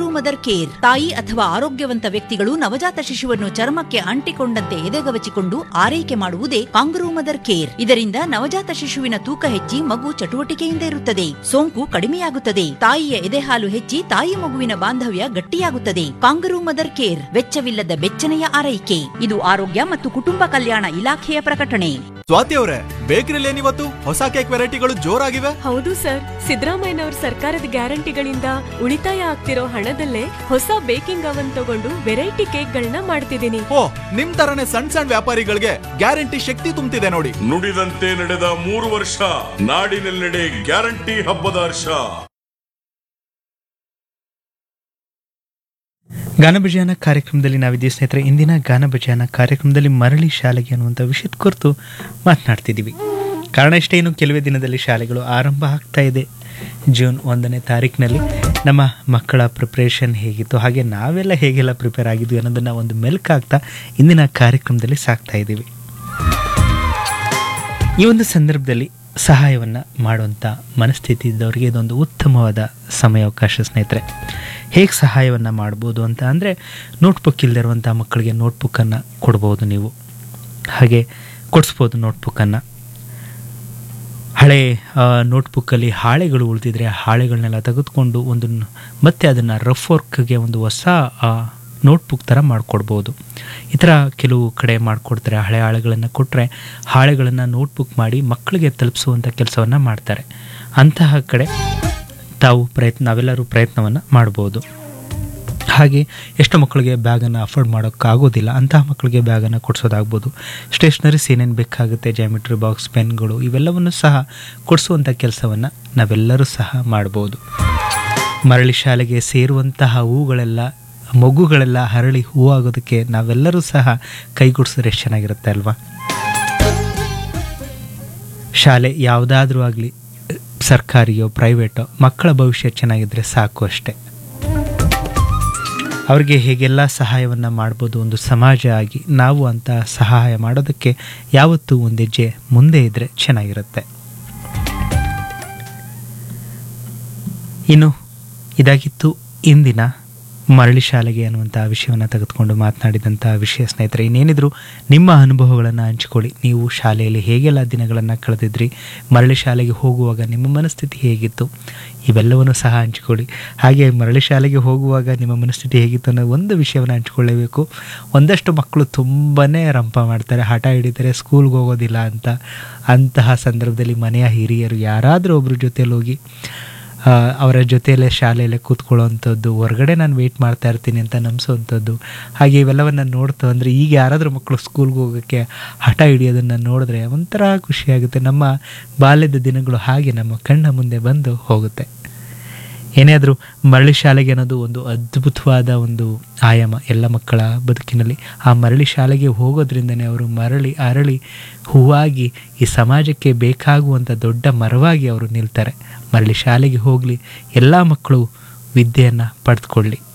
kangaroo mother care ತಾಯಿ ಅಥವಾ ಆರೋಗ್ಯವಂತ ವ್ಯಕ್ತಿಗಳು ನವಜಾತ ಶಿಶುವನ್ನು ಚರ್ಮಕ್ಕೆ ಅಂಟಿಕೊಂಡಂತೆ ಎದೆಗವಚಿಕೊಂಡು ಆರೈಕೆ ಮಾಡುವುದೇ ಕಾಂಗರೂ ಮದರ್ ಕೇರ್ ಇದರಿಂದ ನವಜಾತ ಶಿಶುವಿನ ತೂಕ ಹೆಚ್ಚಿ ಮಗು ಚಟುವಟಿಕೆಯಿಂದ ಇರುತ್ತದೆ ಸೋಂಕು ಕಡಿಮೆಯಾಗುತ್ತದೆ ತಾಯಿಯ ಎದೆಹಾಲು ಹೆಚ್ಚಿ ತಾಯಿ ಮಗುವಿನ ಬಾಂಧವ್ಯ ಗಟ್ಟಿಯಾಗುತ್ತದೆ ಕಾಂಗರೂ ಮದರ್ ಕೇರ್ ವೆಚ್ಚವಿಲ್ಲದ ಬೆಚ್ಚನೆಯ ಆರೈಕೆ ಇದು ಆರೋಗ್ಯ ಮತ್ತು ಕುಟುಂಬ ಕಲ್ಯಾಣ ಇಲಾಖೆಯ ಪ್ರಕಟಣೆ ಸ್ವಾತಿ ಅವರೇ ಬೇಕರಿಲಿ ಏನಿವತ್ತು ಹೊಸ ಕೇಕ್ ವೆರೈಟಿಗಳು ಜೋರಾಗಿವೆ ಹೌದು ಸರ್ ಸಿದ್ದರಾಮಯ್ಯನವರ ಸರ್ಕಾರದ ಗ್ಯಾರಂಟಿಗಳಿಂದ ಉಳಿತಾಯ ಆಗ್ತಿರೋ ಹಣದಲ್ಲೇ ಹೊಸ ಬೇಕಿಂಗ್ ಅವನ್ ತಗೊಂಡು ವೆರೈಟಿ ಕೇಕ್ಗಳನ್ನ ಮಾಡ್ತಿದ್ದೀನಿ ಓ ನಿಮ್ ತರನೇ ಸಣ್ಣ ಸಣ್ಣ ವ್ಯಾಪಾರಿಗಳಿಗೆ ಗ್ಯಾರಂಟಿ ಶಕ್ತಿ ತುಂಬುತ್ತಿದೆ ನೋಡಿ ನುಡಿದಂತೆ ನಡೆದ ಮೂರು ವರ್ಷ ನಾಡಿನೆಲ್ಲೆಡೆ ಗ್ಯಾರಂಟಿ ಹಬ್ಬದ ಹರ್ಷ ಗಾನಭಜಾನ ಕಾರ್ಯಕ್ರಮದಲ್ಲಿ ನಾವಿದ್ದೀವಿ ಸ್ನೇಹಿತರೆ ಇಂದಿನ ಗಾನಭಜಾನ ಕಾರ್ಯಕ್ರಮದಲ್ಲಿ ಮರಳಿ ಶಾಲೆಗೆ ಅನ್ನುವಂಥ ವಿಷಯದ ಕುರಿತು ಮಾತನಾಡ್ತಿದ್ದೀವಿ ಕಾರಣ ಇಷ್ಟೇ ಇನ್ನು ಕೆಲವೇ ದಿನದಲ್ಲಿ ಶಾಲೆಗಳು ಆರಂಭ ಆಗ್ತಾ ಇದೆ ಜೂನ್ ಒಂದನೇ ತಾರೀಕಿನಲ್ಲಿ ನಮ್ಮ ಮಕ್ಕಳ ಪ್ರಿಪ್ರೇಷನ್ ಹೇಗಿತ್ತು ಹಾಗೆ ನಾವೆಲ್ಲ ಹೇಗೆಲ್ಲ ಪ್ರಿಪೇರ್ ಆಗಿದ್ವಿ ಅನ್ನೋದನ್ನು ಒಂದು ಮೆಲ್ಕಾಗ್ತಾ ಇಂದಿನ ಕಾರ್ಯಕ್ರಮದಲ್ಲಿ ಸಾಕ್ತಾ ಇದ್ದೀವಿ ಈ ಒಂದು ಸಂದರ್ಭದಲ್ಲಿ ಸಹಾಯವನ್ನು ಮಾಡುವಂಥ ಮನಸ್ಥಿತಿ ಇದ್ದವರಿಗೆ ಇದೊಂದು ಉತ್ತಮವಾದ ಸಮಯಾವಕಾಶ ಸ್ನೇಹಿತರೆ ಹೇಗೆ ಸಹಾಯವನ್ನು ಮಾಡ್ಬೋದು ಅಂತ ಅಂದರೆ ನೋಟ್ಬುಕ್ ಇಲ್ಲದಿರುವಂಥ ಮಕ್ಕಳಿಗೆ ನೋಟ್ಬುಕ್ಕನ್ನು ಕೊಡ್ಬೋದು ನೀವು ಹಾಗೆ ಕೊಡಿಸ್ಬೋದು ನೋಟ್ಬುಕ್ಕನ್ನು ಹಳೆ ನೋಟ್ಬುಕ್ಕಲ್ಲಿ ಹಾಳೆಗಳು ಉಳಿದಿದ್ರೆ ಆ ಹಾಳೆಗಳನ್ನೆಲ್ಲ ತೆಗೆದುಕೊಂಡು ಒಂದು ನ- ಮತ್ತೆ ಅದನ್ನು ರಫ್ ವರ್ಕ್ಗೆ ಒಂದು ಹೊಸ ನೋಟ್ಬುಕ್ ಥರ ಮಾಡಿಕೊಡ್ಬೋದು ಈ ಥರ ಕೆಲವು ಕಡೆ ಮಾಡಿಕೊಡ್ತಾರೆ ಹಳೆ ಹಾಳೆಗಳನ್ನು ಕೊಟ್ಟರೆ ಹಾಳೆಗಳನ್ನು ನೋಟ್ಬುಕ್ ಮಾಡಿ ಮಕ್ಕಳಿಗೆ ತಲುಪಿಸುವಂಥ ಕೆಲಸವನ್ನು ಮಾಡ್ತಾರೆ ಅಂತಹ ಕಡೆ ತಾವು ಪ್ರಯತ್ನ ನಾವೆಲ್ಲರೂ ಪ್ರಯತ್ನವನ್ನು ಮಾಡ್ಬೋದು ಹಾಗೆ ಎಷ್ಟು ಮಕ್ಕಳಿಗೆ ಬ್ಯಾಗನ್ನು ಅಫೋರ್ಡ್ ಮಾಡೋಕ್ಕಾಗೋದಿಲ್ಲ ಅಂತಹ ಮಕ್ಕಳಿಗೆ ಬ್ಯಾಗನ್ನು ಕೊಡಿಸೋದಾಗ್ಬೋದು ಸ್ಟೇಷ್ನರೀಸ್ ಏನೇನು ಬೇಕಾಗುತ್ತೆ ಜಾಮಿಟ್ರಿ ಬಾಕ್ಸ್ ಪೆನ್ಗಳು ಇವೆಲ್ಲವನ್ನು ಸಹ ಕೊಡಿಸುವಂಥ ಕೆಲಸವನ್ನು ನಾವೆಲ್ಲರೂ ಸಹ ಮಾಡ್ಬೋದು ಮರಳಿ ಶಾಲೆಗೆ ಸೇರುವಂತಹ ಹೂಗಳೆಲ್ಲ ಮಗುಗಳೆಲ್ಲ ಹರಳಿ ಹೂವಾಗೋದಕ್ಕೆ ನಾವೆಲ್ಲರೂ ಸಹ ಕೈಗೂಡಿಸಿದ್ರೆ ಎಷ್ಟು ಚೆನ್ನಾಗಿರುತ್ತೆ ಅಲ್ವಾ ಶಾಲೆ ಯಾವುದಾದ್ರೂ ಆಗಲಿ ಸರ್ಕಾರಿಯೋ ಪ್ರೈವೇಟೋ ಮಕ್ಕಳ ಭವಿಷ್ಯ ಚೆನ್ನಾಗಿದ್ದರೆ ಸಾಕು ಅಷ್ಟೆ ಅವರಿಗೆ ಹೇಗೆಲ್ಲ ಸಹಾಯವನ್ನು ಮಾಡ್ಬೋದು ಒಂದು ಸಮಾಜ ಆಗಿ ನಾವು ಅಂತ ಸಹಾಯ ಮಾಡೋದಕ್ಕೆ ಯಾವತ್ತೂ ಒಂದು ಹೆಜ್ಜೆ ಮುಂದೆ ಇದ್ದರೆ ಚೆನ್ನಾಗಿರುತ್ತೆ ಇನ್ನು ಇದಾಗಿತ್ತು ಇಂದಿನ ಮರಳಿ ಶಾಲೆಗೆ ಅನ್ನುವಂಥ ವಿಷಯವನ್ನು ತೆಗೆದುಕೊಂಡು ಮಾತನಾಡಿದಂಥ ವಿಷಯ ಸ್ನೇಹಿತರೆ ಇನ್ನೇನಿದ್ರು ನಿಮ್ಮ ಅನುಭವಗಳನ್ನು ಹಂಚಿಕೊಳ್ಳಿ ನೀವು ಶಾಲೆಯಲ್ಲಿ ಹೇಗೆಲ್ಲ ದಿನಗಳನ್ನು ಕಳೆದಿದ್ರಿ ಮರಳಿ ಶಾಲೆಗೆ ಹೋಗುವಾಗ ನಿಮ್ಮ ಮನಸ್ಥಿತಿ ಹೇಗಿತ್ತು ಇವೆಲ್ಲವನ್ನು ಸಹ ಹಂಚಿಕೊಳ್ಳಿ ಹಾಗೆ ಮರಳಿ ಶಾಲೆಗೆ ಹೋಗುವಾಗ ನಿಮ್ಮ ಮನಸ್ಥಿತಿ ಹೇಗಿತ್ತು ಅನ್ನೋ ಒಂದು ವಿಷಯವನ್ನು ಹಂಚಿಕೊಳ್ಳಬೇಕು ಒಂದಷ್ಟು ಮಕ್ಕಳು ತುಂಬಾ ರಂಪ ಮಾಡ್ತಾರೆ ಹಠ ಹಿಡಿತಾರೆ ಸ್ಕೂಲ್ಗೆ ಹೋಗೋದಿಲ್ಲ ಅಂತ ಅಂತಹ ಸಂದರ್ಭದಲ್ಲಿ ಮನೆಯ ಹಿರಿಯರು ಯಾರಾದರೂ ಒಬ್ಬರ ಜೊತೆಯಲ್ಲಿ ಹೋಗಿ ಆ, ಅವರ ಜೊತೆಯಲ್ಲೇ ಶಾಲೆಯಲ್ಲೇ ಕೂತ್ಕೊಳ್ಳೋವಂಥದ್ದು ಹೊರಗಡೆ ನಾನು ವೆಯ್ಟ್ ಮಾಡ್ತಾ ಇರ್ತೀನಿ ಅಂತ ನಂಬಿಸೋವಂಥದ್ದು ಹಾಗೆ ಇವೆಲ್ಲವನ್ನು ನೋಡ್ತಾ ಅಂದರೆ ಈಗ ಯಾರಾದರೂ ಮಕ್ಕಳು ಸ್ಕೂಲ್ಗೆ ಹೋಗೋಕ್ಕೆ ಹಠ ಹಿಡಿಯೋದನ್ನು ನೋಡಿದ್ರೆ ಒಂಥರ ಖುಷಿಯಾಗುತ್ತೆ ನಮ್ಮ ಬಾಲ್ಯದ ದಿನಗಳು ಹಾಗೆ ನಮ್ಮ ಕಣ್ಣ ಮುಂದೆ ಬಂದು ಹೋಗುತ್ತೆ ಏನೇ ಆದರೂ ಮರಳಿ ಶಾಲೆಗೆ ಅನ್ನೋದು ಒಂದು ಅದ್ಭುತವಾದ ಒಂದು ಆಯಾಮ ಎಲ್ಲ ಮಕ್ಕಳ ಬದುಕಿನಲ್ಲಿ ಆ ಮರಳಿ ಶಾಲೆಗೆ ಹೋಗೋದ್ರಿಂದನೇ ಅವರು ಮರಳಿ ಅರಳಿ ಹೂವಾಗಿ ಈ ಸಮಾಜಕ್ಕೆ ಬೇಕಾಗುವಂಥ ದೊಡ್ಡ ಮರವಾಗಿ ಅವರು ನಿಲ್ತಾರೆ ಮರಳಿ ಶಾಲೆಗೆ ಹೋಗಲಿ ಎಲ್ಲ ಮಕ್ಕಳು ವಿದ್ಯೆಯನ್ನು ಪಡೆದುಕೊಳ್ಳಿ